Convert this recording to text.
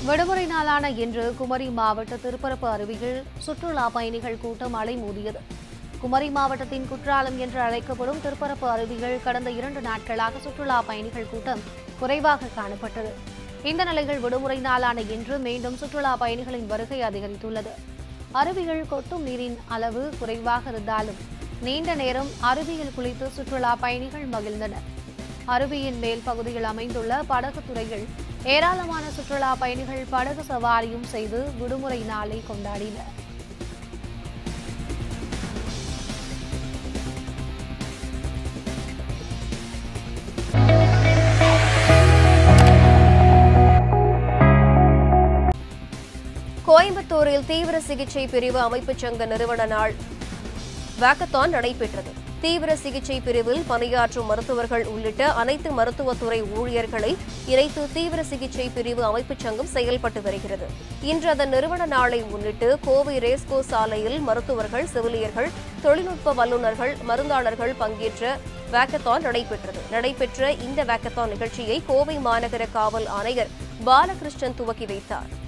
விடுமுறை நாளான இன்று குமரி மாவட்ட திருப்பரப்பு அருவியில் சுற்றுலா பயணிகள் கூட்டம் அலைமோதியது குமரி மாவட்டத்தின் குற்றாலம் என்று அழைக்கப்படும் திருப்பரப்பு அருவிகள் கடந்த இரண்டு நாட்களாக சுற்றுலா பயணிகள் கூட்டம் குறைவாக காணப்பட்டது இந்த நிலையில் விடுமுறை நாளான இன்று மீண்டும் சுற்றுலா பயணிகளின் வருகை அதிகரித்துள்ளது அருவிகள் கொட்டும் நீரின் அளவு குறைவாக இருந்தாலும் நீண்ட நேரம் அருவியில் குளித்து சுற்றுலா பயணிகள் மகிழ்ந்தனர் அருவியின் மேல் பகுதியில் அமைந்துள்ள படகு துறையில் ஏராளமான சுற்றுலா பயணிகள் படகு சவாரியும் செய்து விடுமுறை நாளை கொண்டாடினர் கோயம்புத்தூரில் தீவிர சிகிச்சை பிரிவு அமைப்புச் சங்க நிறுவன நாள் வாக்கத்தான் நடைபெற்றது தீவிர சிகிச்சை பிரிவில் பணியாற்றும் மருத்துவர்கள் உள்ளிட்ட அனைத்து மருத்துவத்துறை ஊழியர்களை இணைத்து தீவிர சிகிச்சை பிரிவு அமைப்புச் சங்கம் செயல்பட்டு வருகிறது இன்று அதன் நிறுவன நாளை முன்னிட்டு கோவை ரேஸ்கோ சாலையில் மருத்துவர்கள் செவிலியர்கள் தொழில்நுட்ப வல்லுநர்கள் மருந்தாளர்கள் பங்கேற்ற வாக்கத்தான் நடைபெற்றது நடைபெற்ற இந்த வாக்கத்தான் நிகழ்ச்சியை கோவை மாநகர காவல் ஆணையர் பாலகிருஷ்ணன் துவக்கி வைத்தார்